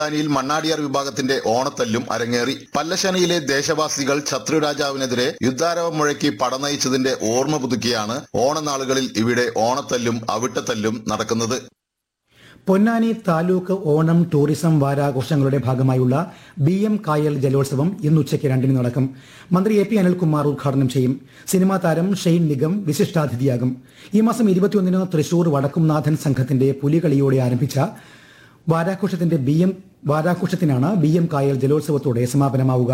ാനിയിൽ മണ്ണാടിയാർ വിഭാഗത്തിന്റെ ഓണത്തല്ലും അരങ്ങേറി പല്ലശനിയിലെ ദേശവാസികൾ ശത്രുരാജാവിനെതിരെ യുദ്ധാരവം മുഴക്കി പടനയിച്ചതിന്റെ ഓർമ്മ പുതുക്കിയാണ് ഓണനാളുകളിൽ ഇവിടെ ഓണത്തല്ലും അവിട്ടത്തല്ലും നടക്കുന്നത് പൊന്നാനി താലൂക്ക് ഓണം ടൂറിസം വാരാഘോഷങ്ങളുടെ ഭാഗമായുള്ള ബി എം കായൽ ജലോത്സവം ഇന്ന് ഉച്ചയ്ക്ക് രണ്ടിന് നടക്കും മന്ത്രി എ പി അനിൽകുമാർ ഉദ്ഘാടനം ചെയ്യും സിനിമാ താരം ഷെയ്ൻ നിഗം വിശിഷ്ടാതിഥിയാകും ഈ മാസം ഇരുപത്തിയൊന്നിന് തൃശൂർ വടക്കുംനാഥൻ സംഘത്തിന്റെ പുലികളിയോടെ ആരംഭിച്ച വാരാഘോഷത്തിന്റെ ബി എം വാരാഘോഷത്തിനാണ് ബി എം കായൽ ജലോത്സവത്തോടെ സമാപനമാവുക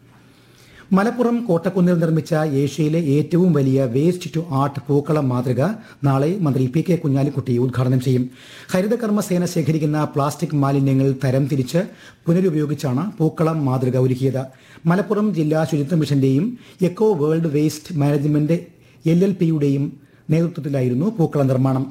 മലപ്പുറം കോട്ടക്കുന്നിൽ നിർമ്മിച്ച ഏഷ്യയിലെ ഏറ്റവും വലിയ വേസ്റ്റ് ടു ആർട്ട് പൂക്കളം മാതൃക നാളെ മന്ത്രി പി കെ കുഞ്ഞാലിക്കുട്ടി ഉദ്ഘാടനം ചെയ്യും ഹരിതകർമ്മസേന ശേഖരിക്കുന്ന പ്ലാസ്റ്റിക് മാലിന്യങ്ങൾ തരംതിരിച്ച് പുനരുപയോഗിച്ചാണ് പൂക്കളം മാതൃക ഒരുക്കിയത് മലപ്പുറം ജില്ലാ ശുചിത്വ മിഷന്റെയും eco world waste management L L പിയുടെയും നേതൃത്വത്തിലായിരുന്നു പൂക്കള നിർമ്മാണം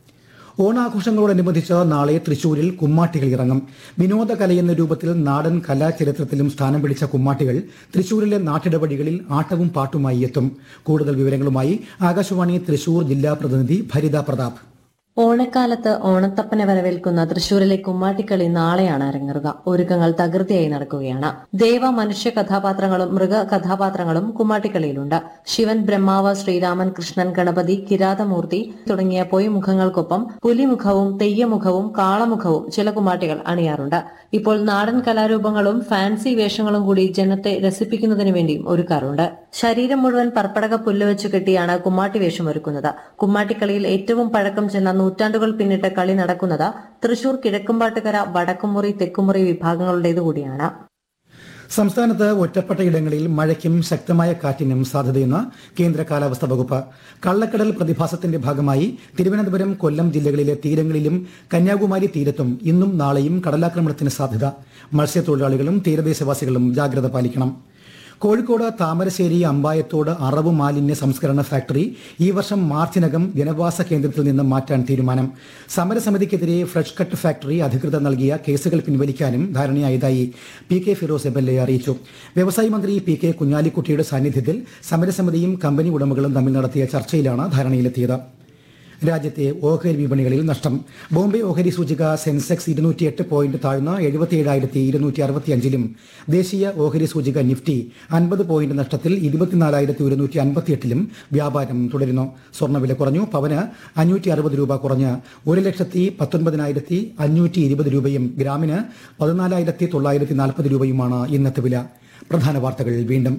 ഓണാഘോഷങ്ങളോടനുബന്ധിച്ച് നാളെ തൃശൂരിൽ കുമ്മാട്ടികൾ ഇറങ്ങും വിനോദകലയെന്ന രൂപത്തിൽ നാടൻ കലാചരിത്രത്തിലും സ്ഥാനം പിടിച്ച കുമ്മാട്ടികൾ തൃശൂരിലെ നാട്ടിടപടികളിൽ ആട്ടവും പാട്ടുമായി എത്തും കൂടുതൽ വിവരങ്ങളുമായി ആകാശവാണി തൃശൂർ ജില്ലാ പ്രതിനിധി ഭരിത പ്രതാപ് ഓണക്കാലത്ത് ഓണത്തപ്പനെ വരവേൽക്കുന്ന തൃശൂരിലെ കുമ്മാട്ടിക്കളി നാളെയാണ് അരങ്ങേറുക ഒരുക്കങ്ങൾ തകൃതിയായി നടക്കുകയാണ് ദേവ മനുഷ്യ കഥാപാത്രങ്ങളും മൃഗ കഥാപാത്രങ്ങളും കുമ്മാട്ടിക്കളിയിലുണ്ട് ശിവൻ ബ്രഹ്മാവ് ശ്രീരാമൻ കൃഷ്ണൻ ഗണപതി കിരാതമൂർത്തി തുടങ്ങിയ പൊയ്മുഖങ്ങൾക്കൊപ്പം പുലിമുഖവും തെയ്യമുഖവും കാളമുഖവും ചില കുമ്മാട്ടികൾ അണിയാറുണ്ട് ഇപ്പോൾ നാടൻ കലാരൂപങ്ങളും ഫാൻസി വേഷങ്ങളും കൂടി ജനത്തെ രസിപ്പിക്കുന്നതിന് വേണ്ടിയും ഒരുക്കാറുണ്ട് ശരീരം മുഴുവൻ പർപ്പടക പുല്ല് വെച്ച് കെട്ടിയാണ് കുമ്മാട്ടി വേഷം ഒരുക്കുന്നത് കുമ്മാട്ടിക്കളിയിൽ ഏറ്റവും പഴക്കം ചെന്ന നൂറ്റാണ്ടുകൾ പിന്നിട്ട് കളി നടക്കുന്നത് തൃശൂർ കിഴക്കുംപാട്ടുകര വടക്കുമുറി തെക്കുമുറി വിഭാഗങ്ങളുടേതു കൂടിയാണ് സംസ്ഥാനത്ത് ഒറ്റപ്പെട്ട ഇടങ്ങളിൽ മഴയ്ക്കും ശക്തമായ കാറ്റിനും സാധ്യതയെന്ന് കേന്ദ്ര കാലാവസ്ഥാ വകുപ്പ് കള്ളക്കടൽ പ്രതിഭാസത്തിന്റെ ഭാഗമായി തിരുവനന്തപുരം കൊല്ലം ജില്ലകളിലെ തീരങ്ങളിലും കന്യാകുമാരി തീരത്തും ഇന്നും നാളെയും കടലാക്രമണത്തിന് സാധ്യത മത്സ്യത്തൊഴിലാളികളും തീരദേശവാസികളും ജാഗ്രത പാലിക്കണം കോഴിക്കോട് താമരശ്ശേരി അമ്പായത്തോട് അറവ് മാലിന്യ സംസ്കരണ ഫാക്ടറി ഈ വർഷം മാർച്ചിനകം ജനവാസ കേന്ദ്രത്തിൽ നിന്ന് മാറ്റാൻ തീരുമാനം സമരസമിതിക്കെതിരെ ഫ്രഷ് കട്ട് ഫാക്ടറി അധികൃതർ നൽകിയ കേസുകൾ പിൻവലിക്കാനും ധാരണയായതായി P K Firoz M L A അറിയിച്ചു വ്യവസായ മന്ത്രി പി കെ കുഞ്ഞാലിക്കുട്ടിയുടെ സാന്നിധ്യത്തിൽ സമരസമിതിയും കമ്പനി ഉടമകളും തമ്മിൽ നടത്തിയ ചർച്ചയിലാണ് ധാരണയിലെത്തിയത് രാജ്യത്തെ ഓഹരി വിപണികളിൽ നഷ്ടം ബോംബെ ഓഹരി സൂചിക സെൻസെക്സ് ഇരുന്നൂറ്റിയെട്ട് പോയിന്റ് താഴ്ന്ന എഴുപത്തിയേഴായിരത്തി ഇരുന്നൂറ്റി അറുപത്തിയഞ്ചിലും ദേശീയ ഓഹരി സൂചിക നിഫ്റ്റി അൻപത് പോയിന്റ് നഷ്ടത്തിൽ ഇരുപത്തിനാലായിരത്തി ഒരുന്നൂറ്റി അൻപത്തിയെട്ടിലും വ്യാപാരം തുടരുന്നു സ്വർണ്ണവില കുറഞ്ഞു പവന് അഞ്ഞൂറ്റി അറുപത് രൂപ കുറഞ്ഞ് ഒരു ലക്ഷത്തി പത്തൊൻപതിനായിരത്തി അഞ്ഞൂറ്റി ഇരുപത് രൂപയും ഗ്രാമിന് പതിനാലായിരത്തി തൊള്ളായിരത്തി നാൽപ്പത് രൂപയുമാണ് ഇന്നത്തെ വില പ്രധാന വാർത്തകൾ വീണ്ടും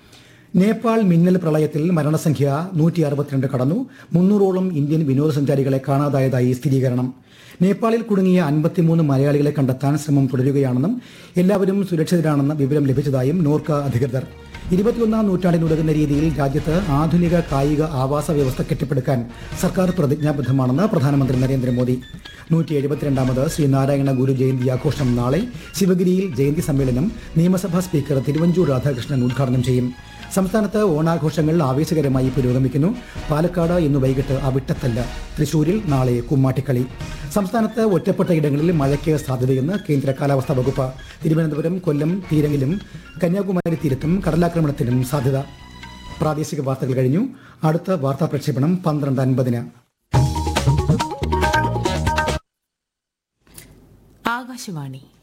നേപ്പാൾ മിന്നൽ പ്രളയത്തിൽ മരണസംഖ്യ നൂറ്റി അറുപത്തിരണ്ട് കടന്നു മുന്നൂറോളം ഇന്ത്യൻ വിനോദസഞ്ചാരികളെ കാണാതായതായി സ്ഥിരീകരണം നേപ്പാളിൽ കുടുങ്ങിയ അൻപത്തിമൂന്ന് മലയാളികളെ കണ്ടെത്താൻ ശ്രമം തുടരുകയാണെന്നും എല്ലാവരും സുരക്ഷിതരാണെന്ന വിവരം ലഭിച്ചതായും നോർക്ക അധികൃതർ ഇരുപത്തിയൊന്നാം നൂറ്റാണ്ടിനുതകുന്ന രീതിയിൽ രാജ്യത്ത് ആധുനിക കായിക ആവാസ വ്യവസ്ഥ കെട്ടിപ്പടുക്കാൻ സർക്കാർ പ്രതിജ്ഞാബദ്ധമാണെന്ന് പ്രധാനമന്ത്രി നരേന്ദ്രമോദി നൂറ്റി എഴുപത്തിരണ്ടാമത് ശ്രീനാരായണ ഗുരു ജയന്തി ആഘോഷം നാളെ ശിവഗിരിയിൽ ജയന്തി സമ്മേളനം നിയമസഭാ സ്പീക്കർ തിരുവഞ്ചൂർ രാധാകൃഷ്ണൻ ഉദ്ഘാടനം ചെയ്യും സംസ്ഥാനത്ത് ഓണാഘോഷങ്ങൾ ആവേശകരമായി പുരോഗമിക്കുന്നു പാലക്കാട് ഇന്ന് വൈകിട്ട് അവിട്ടത്തല്ല തൃശൂരിൽ നാളെ കുമ്മാട്ടിക്കളി സംസ്ഥാനത്ത് ഒറ്റപ്പെട്ട ഇടങ്ങളിൽ മഴയ്ക്ക് സാധ്യതയെന്ന് കേന്ദ്ര കാലാവസ്ഥാ വകുപ്പ് തിരുവനന്തപുരം കൊല്ലം തീരങ്ങളിലും കന്യാകുമാരി തീരത്തും കടലാക്രമണത്തിനും സാധ്യത പ്രാദേശിക വാർത്തകൾ കഴിഞ്ഞു അടുത്ത വാർത്താ പ്രക്ഷേപണം പന്ത്രണ്ട് അൻപതിന് ആകാശവാണി